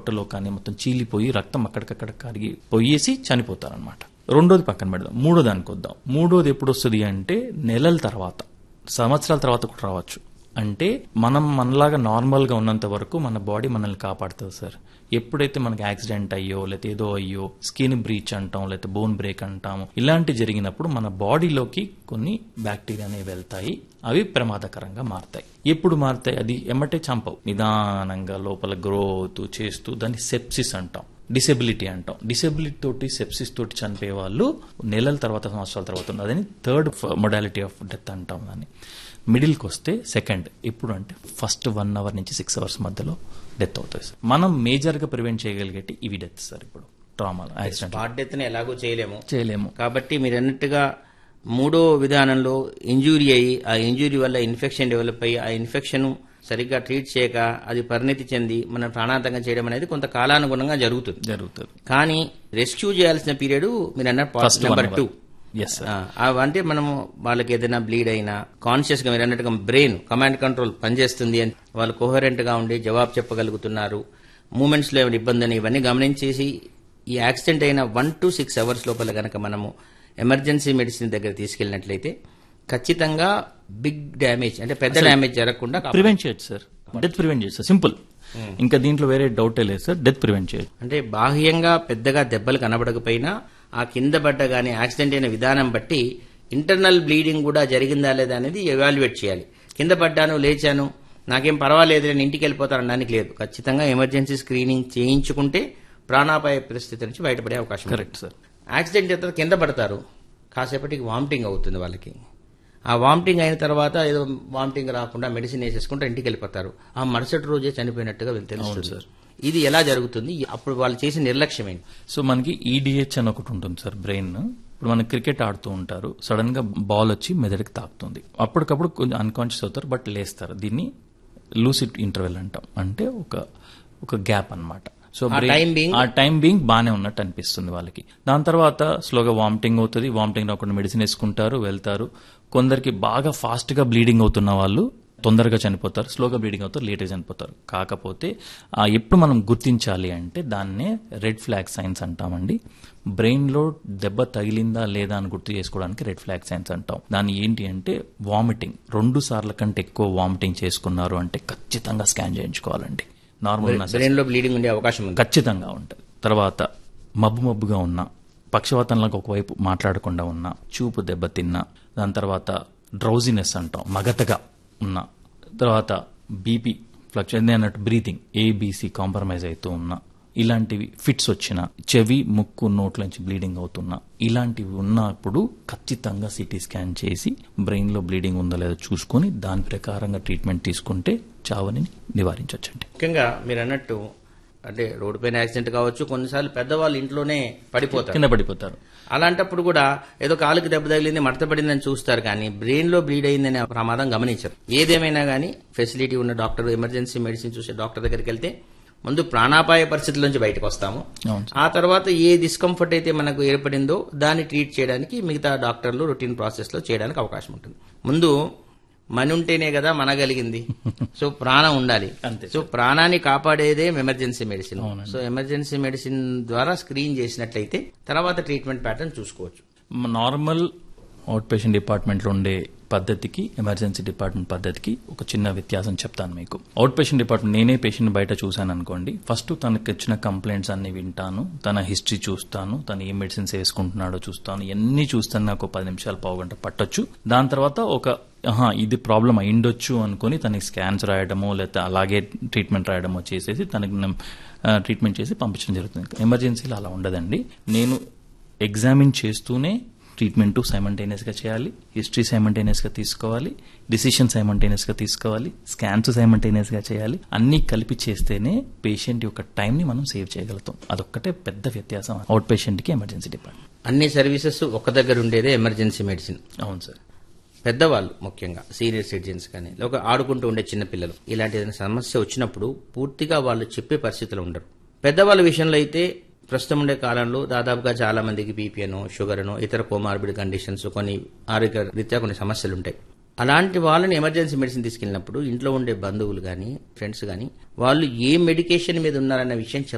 పొట్టలో కానీ మొత్తం చీలిపోయి రక్తం అక్కడికక్కడ కరిగి పోయేసి చనిపోతారనమాట రెండోది పక్కన పెడదాం మూడో దానికి వద్దాం మూడోది ఎప్పుడు వస్తుంది అంటే నెలల తర్వాత సంవత్సరాల తర్వాత కూడా రావచ్చు అంటే మనం మనలాగా నార్మల్గా ఉన్నంత వరకు మన బాడీ మనల్ని కాపాడుతుంది సార్ ఎప్పుడైతే మనకి యాక్సిడెంట్ అయ్యో లేకపోతే ఏదో అయ్యో స్కిన్ బ్రీచ్ అంటాం లేకపోతే బోన్ బ్రేక్ అంటాం ఇలాంటి జరిగినప్పుడు మన బాడీలోకి కొన్ని బ్యాక్టీరియా అనేవి వెళ్తాయి అవి ప్రమాదకరంగా మారుతాయి ఎప్పుడు మారుతాయి అది ఎమ్మటే చంపవు నిదానంగా లోపల గ్రో అవుతూ చేస్తూ దాన్ని సెప్సిస్ అంటాం డిసెబిలిటీ అంటాం డిసెబిలిటీ తోటి సెప్సిస్ తోటి చనిపోయే వాళ్ళు నెలల తర్వాత సంవత్సరాల తర్వాత ఉన్నది అదని థర్డ్ మొడాలిటీ ఆఫ్ డెత్ అంటాం దాన్ని మిడిల్కి వస్తే సెకండ్ ఇప్పుడు అంటే ఫస్ట్ వన్ అవర్ నుంచి సిక్స్ అవర్స్ మధ్యలో డెత్ అవుతుంది సార్ మనం మేజర్గా ప్రివెంట్ చేయగలిగేటి ఇవి డెత్ సార్ ఇప్పుడు ట్రామా యాక్సిడెంట్ స్పాట్ డెత్ ని ఎలాగో చేయలేము చేయలేము కాబట్టి మీరు అన్నట్టుగా మూడో విధానంలో ఇంజూరీ అయ్యి ఆ ఇంజూరీ వల్ల ఇన్ఫెక్షన్ డెవలప్ అయ్యి ఆ ఇన్ఫెక్షన్ సరిగ్గా ట్రీట్ చేయక అది పరిణతి చెంది మనం ప్రాణాంతకం చేయడం అనేది కొంత కాలానుగుణంగా జరుగుతుంది జరుగుతుంది కానీ రెస్క్యూ చేయాల్సిన పీరియడ్ మీరు అన్న First one number hour. Two yes sir అంటే మనము వాళ్ళకి ఏదైనా బ్లీడ్ అయినా కాన్షియస్ గా మీరు అన్నట్టుగా బ్రెయిన్ కమాండ్ కంట్రోల్ పనిచేస్తుంది అని వాళ్ళు కోహరెంట్ గా ఉండి జవాబు చెప్పగలుగుతున్నారు మూమెంట్స్ లో ఏమైనా ఇబ్బంది అని ఇవన్నీ గమనించేసి ఈ యాక్సిడెంట్ అయిన వన్ టు సిక్స్ అవర్స్ లోపల గనక మనము ఎమర్జెన్సీ మెడిసిన్ దగ్గర తీసుకెళ్ళినట్లయితే ఖచ్చితంగా బిగ్ డ్యామేజ్ అంటే పెద్ద డ్యామేజ్ జరగకుండా కాపాడు- ప్రివెంట్ చేయొచ్చు సార్ డెత్ ప్రివెంట్ చేయొచ్చు సార్ సింపుల్ ఇంకా దీంట్లో వేరే డౌటే లేదు సార్ డెత్ ప్రివెంట్ చేయొచ్చు అంటే బాహ్యంగా పెద్దగా దెబ్బలు కనబడకపోయినా ఆ కింద పడ్డ గానీ యాక్సిడెంట్ అయిన విధానం బట్టి ఇంటర్నల్ బ్లీడింగ్ కూడా జరిగిందా లేదా అనేది ఎవాల్యుయేట్ చేయాలి కింద పడ్డాను లేచాను నాకేం పర్వాలేదు నేను ఇంటికి వెళ్ళిపోతాను అనడానికి లేదు ఖచ్చితంగా ఎమర్జెన్సీ స్క్రీనింగ్ చేయించుకుంటే ప్రాణాపాయ పరిస్థితి నుంచి బయటపడే అవకాశం ఉంది. కరెక్ట్ సార్ యాక్సిడెంట్ అయితే కింద పడతారు కాసేపటికి వామిటింగ్ అవుతుంది వాళ్ళకి ఆ వామిటింగ్ అయిన తర్వాత ఏదో వామిటింగ్ రాకుండా మెడిసిన్ వేసేసుకుంటే ఇంటికి వెళ్ళిపోతారు ఆ మరుసటి రోజే చనిపోయినట్టుగా వీళ్ళు తెలుస్తుంది ఇది ఎలా జరుగుతుంది అప్పుడు వాళ్ళు చేసిన నిర్లక్ష్యం ఏంటి సో మనకి ఈడిహెచ్ అని ఒకటి ఉంటుంది సార్ బ్రెయిన్ ఇప్పుడు మనం క్రికెట్ ఆడుతూ ఉంటారు సడన్ గా బాల్ వచ్చి మెదడుకి తాకుతుంది అప్పటికప్పుడు కొంచెం అన్కాన్షియస్ అవుతారు బట్ లేస్తారు దీన్ని లూసిడ్ ఇంటర్వెల్ అంటాం అంటే ఒక ఒక గ్యాప్ అన్నమాట సో ఆ brain- time being- ఆ టైం బీయింగ్ బాగానే ఉన్నట్టు అనిపిస్తుంది వాళ్ళకి దాని తర్వాత స్లోగా వామిటింగ్ అవుతుంది వామిటింగ్ రాకుండా మెడిసిన్ వేసుకుంటారు వెళ్తారు కొందరికి బాగా ఫాస్ట్ గా బ్లీడింగ్ అవుతున్న వాళ్ళు తొందరగా చనిపోతారు స్లోగా బ్లీడింగ్ అవుతారు లేట్గా చనిపోతారు కాకపోతే ఆ ఎప్పుడు మనం గుర్తించాలి అంటే దాన్నే రెడ్ ఫ్లాగ్ సైన్స్ అంటామండి బ్రెయిన్ లో దెబ్బ తగిలిందా లేదా అని గుర్తు చేసుకోవడానికి రెడ్ ఫ్లాగ్ సైన్స్ అంటాం దాన్ని ఏంటి అంటే వామిటింగ్ రెండు సార్ల కంటే ఎక్కువ వామిటింగ్ చేసుకున్నారు అంటే ఖచ్చితంగా స్కాన్ చేయించుకోవాలండి నార్మల్ బ్రెయిన్ లో బ్లీడింగ్ ఉండే అవకాశం ఉంది ఖచ్చితంగా ఉంటుంది తర్వాత మబ్బు మబ్బుగా ఉన్నా పక్షవాతంలాగా ఒకవైపు మాట్లాడకుండా ఉన్నా చూపు దెబ్బతిన్నా దాని తర్వాత డ్రౌజినెస్ అంటాం మగతగా ఉన్నా తర్వాత బీపీ ఫ్లక్చుయేషన్ అన్నట్టు బ్రీతింగ్ ఏబీసీ కాంప్రమైజ్ అవుతూ ఉన్నా ఇలాంటివి ఫిట్స్ వచ్చిన చెవి ముక్కు నోట్లోంచి బ్లీడింగ్ అవుతున్నా ఇలాంటివి ఉన్నప్పుడు ఖచ్చితంగా సిటీ స్కాన్ చేసి బ్రెయిన్ లో బ్లీడింగ్ ఉందో లేదో చూసుకొని దాని ప్రకారంగా ట్రీట్మెంట్ తీసుకుంటే చావుని నివారించవచ్చండి ముఖ్యంగా మీరు అన్నట్టు అంటే రోడ్డు పైన యాక్సిడెంట్ కావచ్చు కొన్నిసార్లు పెద్దవాళ్ళు ఇంట్లోనే పడిపోతారు కింద పడిపోతారు అలాంటప్పుడు కూడా ఏదో కాలుకి దెబ్బ తగిలింది మడత పడిందని చూస్తారు కానీ బ్రెయిన్ లో బ్లీడ్ అయిందనే ప్రమాదం గమనించరు ఏదేమైనా కానీ ఫెసిలిటీ ఉన్న డాక్టర్ ఎమర్జెన్సీ మెడిసిన్ చూసే డాక్టర్ దగ్గరికి వెళ్తే ముందు ప్రాణాపాయ పరిస్థితుల నుంచి బయటకు వస్తాము అవును ఆ తర్వాత ఏ డిస్కంఫర్ట్ అయితే మనకు ఏర్పడిందో దాన్ని ట్రీట్ చేయడానికి మిగతా డాక్టర్లు రొటీన్ ప్రాసెస్ లో చేయడానికి అవకాశం ఉంటుంది ముందు మన ఉంటేనే కదా మనగలిగింది సో ప్రాణం ఉండాలి అంతే సో ప్రాణాన్ని కాపాడేదే emergency medicine so emergency medicine ద్వారా స్క్రీన్ చేసినట్లయితే తర్వాత ట్రీట్మెంట్ ప్యాటర్న్ చూసుకోవచ్చు నార్మల్ అవుట్ పేషెంట్ డిపార్ట్మెంట్లో ఉండే పద్ధతికి ఎమర్జెన్సీ డిపార్ట్మెంట్ పద్ధతికి ఒక చిన్న వ్యత్యాసం చెప్తాను మీకు అవుట్ పేషెంట్ డిపార్ట్మెంట్ నేనే పేషెంట్ బయట చూశాను అనుకోండి ఫస్ట్ తనకి వచ్చిన కంప్లైంట్స్ అన్ని వింటాను తన హిస్టరీ చూస్తాను తను ఏ మెడిసిన్స్ వేసుకుంటున్నాడో చూస్తాను ఎన్ని చూస్తాను నాకు ఒక పది నిమిషాలు పావు గంట పట్టొచ్చు దాని తర్వాత ఒక ఆహా, ఇది ప్రాబ్లం అయిండొచ్చు అనుకుని తనకి స్కాన్స్ రాయడమో లేకపోతే అలాగే ట్రీట్మెంట్ రాయడమో చేసేసి తనకి ట్రీట్మెంట్ చేసి పంపించడం జరుగుతుంది ఎమర్జెన్సీలో అలా ఉండదండి నేను ఎగ్జామిన్ చేస్తూనే ట్రీట్మెంట్ సైమంటేనియస్ గా చేయాలి హిస్టరీ సైమంటేనియస్ గా తీసుకోవాలి డిసిషన్ సైమంటేనియస్ గా తీసుకోవాలి స్కాన్స్ సైమంటేనియస్ గా చేయాలి అన్ని కలిపి చేస్తేనే పేషెంట్ యొక్క టైం ని మనం సేవ్ చేయగలుగుతాం అదొక్కటే పెద్ద వ్యత్యాసం అవుట్ పేషెంట్ కి ఎమర్జెన్సీ డిపార్ట్మెంట్ అన్ని సర్వీసెస్ ఒక దగ్గర ఉండేదే ఎమర్జెన్సీ మెడిసిన్ అవును సార్ పెద్దవాళ్ళు ముఖ్యంగా సీనియర్ సిటిజన్స్ కానీ ఒక ఆడుకుంటూ ఉండే చిన్నపిల్లలు ఇలాంటి ఏదైనా సమస్య వచ్చినప్పుడు పూర్తిగా వాళ్ళు చెప్పే పరిస్థితులు ఉండరు పెద్దవాళ్ళ విషయంలో అయితే ప్రస్తుతం ఉండే కాలంలో దాదాపుగా చాలా మందికి బీపీ అనో షుగర్ అనో ఇతర కోమార్బిడ్ కండిషన్స్ కొన్ని ఆరోగ్య రీత్యా కొన్ని సమస్యలు ఉంటాయి అలాంటి వాళ్ళని ఎమర్జెన్సీ మెడిసిన్ తీసుకెళ్ళినప్పుడు ఇంట్లో ఉండే బంధువులు కానీ ఫ్రెండ్స్ కానీ వాళ్ళు ఏ మెడికేషన్ మీద ఉన్నారన్న విషయం